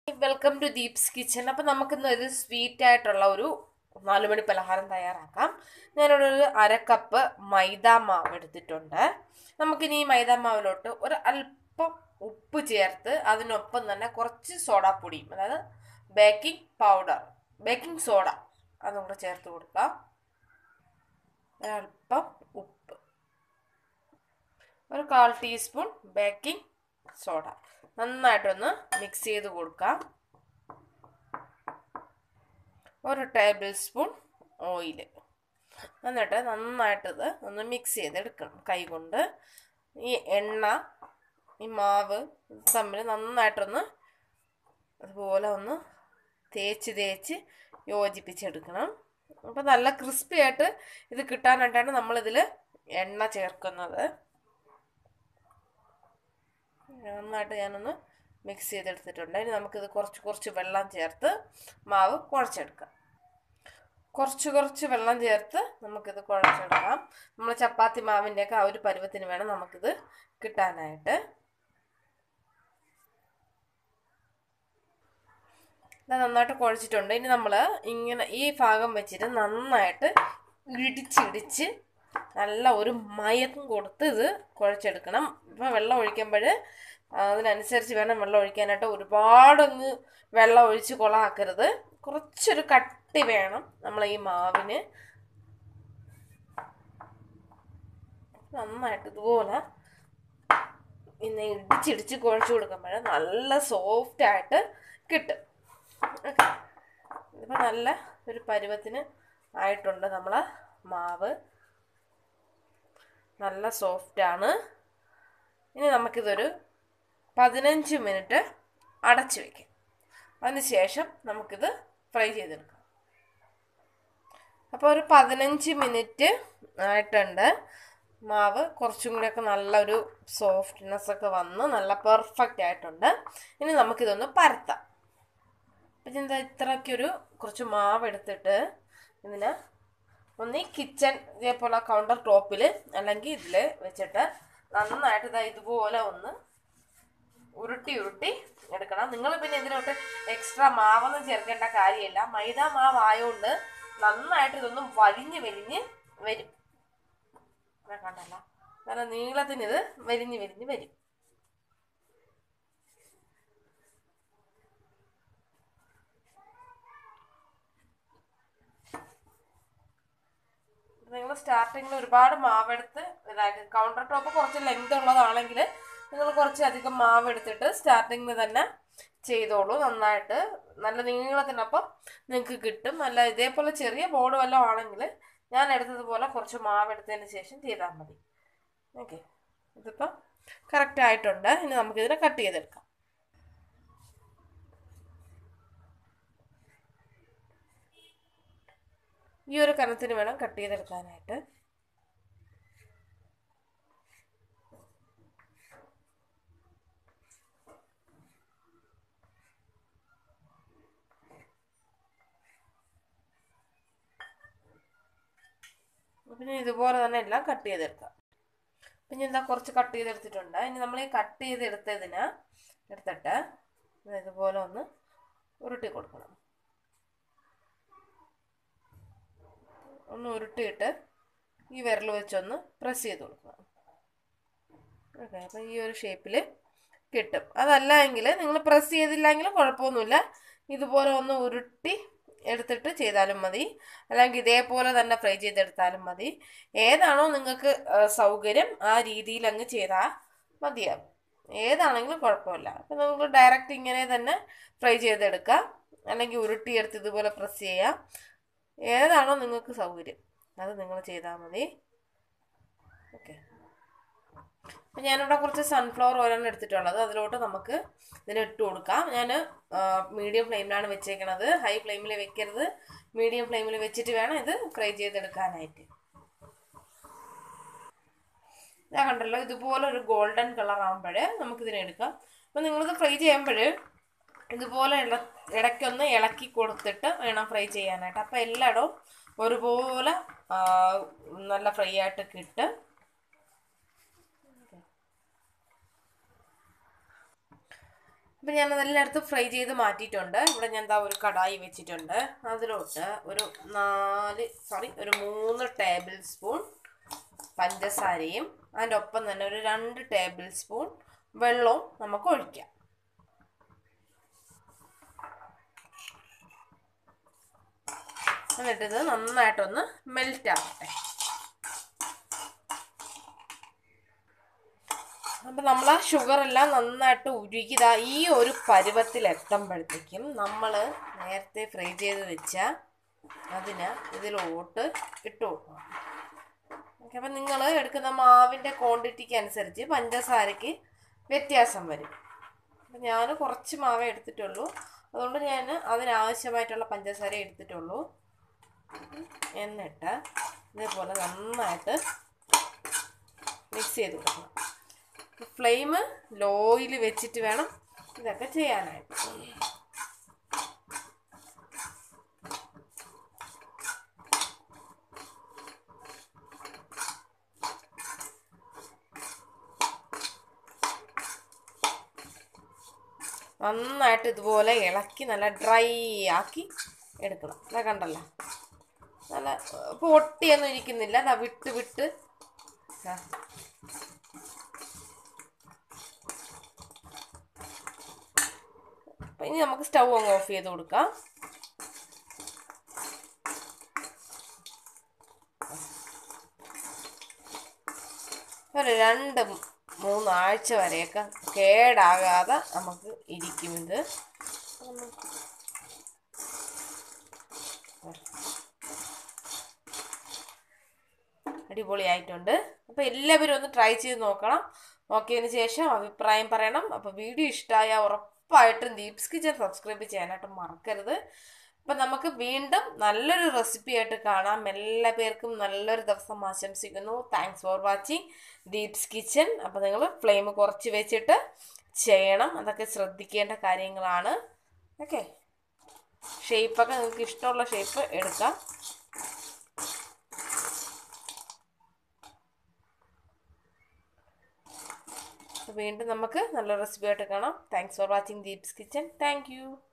Welcome to Deep's kitchen അപ്പം നമുക്കിന്ന് ഒരു സ്വീറ്റ് ആയിട്ടുള്ള ഒരു നാലുമണി പലഹാരം തയ്യാറാക്കാം ഞാനിവിടെ ഒരു അര കപ്പ് മൈദ മാവ് എടുത്തിട്ടുണ്ട് നമുക്കിനി ഈ മൈദ മാവിലോട്ട് ഒരു അല്പം ഉപ്പ് ചേർത്ത് അതിനൊപ്പം തന്നെ കുറച്ച് സോഡാപ്പൊടിയും അതായത് ബേക്കിംഗ് പൗഡർ ബേക്കിംഗ് സോഡ അതും കൂടെ ചേർത്ത് കൊടുക്കാം ഒരല്പം ഉപ്പ് ഒരു കാൽ ടീസ്പൂൺ ബേക്കിംഗ് സോഡ നന്നായിട്ടൊന്ന് മിക്സ് ചെയ്ത് കൊടുക്കാം ഒരു ടേബിൾ സ്പൂൺ ഓയിൽ എന്നിട്ട് നന്നായിട്ടിത് ഒന്ന് മിക്സ് ചെയ്തെടുക്കണം കൈ കൊണ്ട് ഈ എണ്ണ ഈ മാവ് തമ്മിൽ നന്നായിട്ടൊന്ന് അതുപോലെ ഒന്ന് തേച്ച് തേച്ച് യോജിപ്പിച്ചെടുക്കണം അപ്പോൾ നല്ല ക്രിസ്പി ആയിട്ട് ഇത് കിട്ടാനായിട്ടാണ് നമ്മളിതിൽ എണ്ണ ചേർക്കുന്നത് നന്നായിട്ട് ഞാനൊന്ന് മിക്സ് ചെയ്തെടുത്തിട്ടുണ്ട് ഇനി നമുക്കിത് കുറച്ച് കുറച്ച് വെള്ളം ചേർത്ത് മാവ് കുഴച്ചെടുക്കാം കുറച്ച് കുറച്ച് വെള്ളം ചേർത്ത് നമുക്കിത് കുഴച്ചെടുക്കാം നമ്മൾ ചപ്പാത്തി മാവിൻ്റെയൊക്കെ ആ ഒരു പരുവത്തിന് വേണം നമുക്കിത് കിട്ടാനായിട്ട് ഇത് നന്നായിട്ട് കുഴച്ചിട്ടുണ്ട് ഇനി നമ്മൾ ഇങ്ങനെ ഈ ഭാഗം വെച്ചിട്ട് നന്നായിട്ട് ഇടിച്ചിടിച്ച് നല്ല ഒരു മയം കൊടുത്ത് ഇത് കുഴച്ചെടുക്കണം ഇപ്പോൾ വെള്ളം ഒഴിക്കുമ്പോൾ അതിനനുസരിച്ച് വേണം വെള്ളം ഒഴിക്കാനായിട്ട് ഒരുപാടങ്ങ് വെള്ളം ഒഴിച്ച് കുളമാക്കരുത് കുറച്ചൊരു കട്ടി വേണം നമ്മൾ ഈ മാവിന് നന്നായിട്ട് ഇതുപോലെ ഇന്ന് ഇടിച്ചിടിച്ച് കുഴച്ച് കൊടുക്കുമ്പോൾ നല്ല സോഫ്റ്റ് ആയിട്ട് കിട്ടും ഓക്കെ ഇതിപ്പോൾ നല്ല ഒരു പരുവത്തിന് ആയിട്ടുണ്ട് നമ്മളെ മാവ് നല്ല സോഫ്റ്റാണ് ഇനി നമുക്കിതൊരു പതിനഞ്ച് മിനിറ്റ് അടച്ചു വയ്ക്കാം അതിന് ശേഷം നമുക്കിത് ഫ്രൈ ചെയ്തെടുക്കാം അപ്പോൾ ഒരു പതിനഞ്ച് മിനിറ്റ് ആയിട്ടുണ്ട് മാവ് കുറച്ചും കൂടെയൊക്കെ നല്ലൊരു സോഫ്റ്റ്നെസ് ഒക്കെ വന്ന് നല്ല പെർഫെക്റ്റ് ആയിട്ടുണ്ട് ഇനി നമുക്കിതൊന്ന് പരത്താം അപ്പം എന്താ ഇത്രയ്ക്ക് ഒരു കുറച്ച് മാവ് എടുത്തിട്ട് ഇതിന് ഒന്ന് ഈ കിച്ചൺ ഇതേപോലെ കൗണ്ടർ ടോപ്പിൽ അല്ലെങ്കിൽ ഇതിൽ വെച്ചിട്ട് നന്നായിട്ട് ഇതാ ഇതുപോലെ ഒന്ന് ഉരുട്ടി ഉരുട്ടി എടുക്കണം നിങ്ങൾ പിന്നെ ഇതിലോട്ട് എക്സ്ട്രാ മാവൊന്നും ചേർക്കേണ്ട കാര്യമില്ല മൈദ മാവ് ആയതുകൊണ്ട് നന്നായിട്ട് ഇതൊന്നും വലിഞ്ഞ് വലിഞ്ഞ് വരും കണ്ടല്ല നല്ല നീളത്തിന് ഇത് വലിഞ്ഞ് വലിഞ്ഞ് വരും നിങ്ങൾ സ്റ്റാർട്ടിങ്ങിൽ ഒരുപാട് മാവെടുത്ത് ഇതാക്കി കൗണ്ടർ ടോപ്പ് കുറച്ച് ലെങ്ത് ഉള്ളതാണെങ്കിൽ നിങ്ങൾ കുറച്ച് അധികം മാവ് എടുത്തിട്ട് സ്റ്റാർട്ടിങ്ങിൽ തന്നെ ചെയ്തോളൂ നന്നായിട്ട് നല്ല നീളത്തിനൊപ്പം നിങ്ങൾക്ക് കിട്ടും അല്ല ഇതേപോലെ ചെറിയ ബോർഡ് വല്ലതും ആണെങ്കിൽ ഞാൻ എടുത്തതുപോലെ കുറച്ച് മാവ് എടുത്തതിന് ശേഷം ചെയ്താൽ മതി ഓക്കെ ഇതിപ്പോൾ കറക്റ്റ് ആയിട്ടുണ്ട് ഇനി നമുക്കിതിനെ കട്ട് ചെയ്തെടുക്കാം ഈ ഒരു കനത്തിന് വേണം കട്ട് ചെയ്തെടുക്കാനായിട്ട് പിന്നെ ഇതുപോലെ തന്നെ എല്ലാം കട്ട് ചെയ്തെടുക്കാം പിന്നെ എന്താ കുറച്ച് കട്ട് ചെയ്തെടുത്തിട്ടുണ്ട് ഇനി നമ്മൾ ഈ കട്ട് ചെയ്തെടുത്തതിന് എടുത്തിട്ട് ഇതുപോലെ ഒന്ന് ഉരുട്ടി കൊടുക്കണം ഒന്ന് ഉരുട്ടിയിട്ട് ഈ വിരൽ വെച്ചൊന്ന് പ്രസ് ചെയ്ത് കൊടുക്കുക ഓക്കെ അപ്പോൾ ഈ ഒരു ഷേപ്പിൽ കിട്ടും അതല്ല എങ്കിൽ നിങ്ങൾ പ്രസ് ചെയ്തില്ലെങ്കിലും കുഴപ്പമൊന്നുമില്ല ഇതുപോലെ ഒന്ന് ഉരുട്ടി എടുത്തിട്ട് ചെയ്താലും മതി അല്ലെങ്കിൽ ഇതേപോലെ തന്നെ ഫ്രൈ ചെയ്തെടുത്താലും മതി ഏതാണോ നിങ്ങൾക്ക് സൗകര്യം ആ രീതിയിൽ അങ്ങ് ചെയ്താൽ മതിയാവും ഏതാണെങ്കിലും കുഴപ്പമില്ല അപ്പം നമുക്ക് ഡയറക്റ്റ് ഇങ്ങനെ തന്നെ ഫ്രൈ ചെയ്തെടുക്കാം അല്ലെങ്കിൽ ഉരുട്ടിയെടുത്ത് ഇതുപോലെ പ്രസ് ചെയ്യാം ഏതാണോ നിങ്ങൾക്ക് സൗകര്യം അത് നിങ്ങൾ ചെയ്താൽ മതി ഓക്കെ അപ്പം ഞാനിവിടെ കുറച്ച് സൺഫ്ലവർ ഓയിലാണ് എടുത്തിട്ടുള്ളത് അതിലോട്ട് നമുക്ക് ഇതിന് ഇട്ട് കൊടുക്കാം ഞാൻ മീഡിയം ഫ്ലെയിമിലാണ് വെച്ചേക്കണത് ഹൈ ഫ്ലെയിമിൽ വെക്കരുത് മീഡിയം ഫ്ലെയിമിൽ വെച്ചിട്ട് വേണം ഇത് ഫ്രൈ ചെയ്തെടുക്കാനായിട്ട് ഞാൻ കണ്ടല്ലോ ഇതുപോലെ ഒരു ഗോൾഡൻ കളർ ആകുമ്പോഴേ നമുക്കിതിനെ എടുക്കാം അപ്പം നിങ്ങളിത് ഫ്രൈ ചെയ്യുമ്പോൾ ഇതുപോലെ ഇള ഇടയ്ക്കൊന്ന് ഇളക്കി കൊടുത്തിട്ട് വേണം ഫ്രൈ ചെയ്യാനായിട്ട് അപ്പോൾ എല്ലായിടവും ഒരുപോലെ നല്ല ഫ്രൈ ആയിട്ട് കിട്ടും അപ്പം ഞാൻ അതെല്ലായിടത്തും ഫ്രൈ ചെയ്ത് മാറ്റിയിട്ടുണ്ട് ഇവിടെ ഞാൻ എന്താ ഒരു കടായി വെച്ചിട്ടുണ്ട് അതിലോട്ട് ഒരു നാല് സോറി ഒരു മൂന്ന് ടേബിൾ സ്പൂൺ പഞ്ചസാരയും അതിൻ്റെ ഒപ്പം തന്നെ ഒരു രണ്ട് ടേബിൾ സ്പൂൺ വെള്ളവും നമുക്ക് ഒഴിക്കാം എന്നിട്ടിത് നന്നായിട്ടൊന്ന് മെൽറ്റ് ആവട്ടെ അപ്പം നമ്മൾ ആ ഷുഗർ എല്ലാം നന്നായിട്ട് ഉരുക്കി ദാ ഈ ഒരു പരുവത്തിൽ എത്തുമ്പോഴത്തേക്കും നമ്മൾ നേരത്തെ ഫ്രൈ ചെയ്ത് വെച്ച അതിന് ഇതിലോട്ട് ഇട്ട് കൊടുക്കണം ഓക്കെ അപ്പം നിങ്ങൾ എടുക്കുന്ന മാവിൻ്റെ ക്വാണ്ടിറ്റിക്ക് അനുസരിച്ച് പഞ്ചസാരയ്ക്ക് വ്യത്യാസം വരും അപ്പം ഞാൻ കുറച്ച് മാവേ എടുത്തിട്ടുള്ളൂ അതുകൊണ്ട് ഞാൻ അതിനാവശ്യമായിട്ടുള്ള പഞ്ചസാര എടുത്തിട്ടുള്ളൂ എന്നിട്ട് ഇതേപോലെ നന്നായിട്ട് മിക്സ് ചെയ്ത് കൊടുക്കണം ഫ്ലെയിം ലോയിൽ വെച്ചിട്ട് വേണം ഇതൊക്കെ ചെയ്യാനായിട്ട് നന്നായിട്ട് ഇതുപോലെ ഇളക്കി നല്ല ഡ്രൈ ആക്കി എടുക്കണം അതാ കണ്ടല്ലോ നല്ല ഇപ്പോൾ ഒട്ടിയൊന്നും ഇരിക്കുന്നില്ല ദാ വിട്ട് വിട്ട് ദാ. അപ്പം ഇനി നമുക്ക് സ്റ്റൗ അങ്ങ് ഓഫ് ചെയ്ത് കൊടുക്കാം ഒരു രണ്ട് മൂന്നാഴ്ച വരെയൊക്കെ കേടാകാതെ നമുക്ക് ഇരിക്കും ഇത് അടിപൊളിയായിട്ടുണ്ട് അപ്പോൾ എല്ലാവരും ഒന്ന് ട്രൈ ചെയ്ത് നോക്കണം നോക്കിയതിന് ശേഷം അഭിപ്രായം പറയണം അപ്പോൾ വീഡിയോ ഇഷ്ടമായ ഉറപ്പായിട്ടും ദീപ്സ് കിച്ചൻ സബ്സ്ക്രൈബ് ചെയ്യാനായിട്ട് മറക്കരുത് അപ്പം നമുക്ക് വീണ്ടും നല്ലൊരു റെസിപ്പി ആയിട്ട് കാണാം എല്ലാ പേർക്കും നല്ലൊരു ദിവസം ആശംസിക്കുന്നു thanks for watching Deep's kitchen അപ്പോൾ നിങ്ങൾ ഫ്ലെയിം കുറച്ച് വെച്ചിട്ട് ചെയ്യണം അതൊക്കെ ശ്രദ്ധിക്കേണ്ട കാര്യങ്ങളാണ് ഓക്കെ ഷേപ്പൊക്കെ നിങ്ങൾക്ക് ഇഷ്ടമുള്ള ഷേപ്പ് എടുക്കാം വീണ്ടും നമുക്ക് നല്ല റെസിപ്പി ആയിട്ട് കാണാം thanks for watching Deep's kitchen thank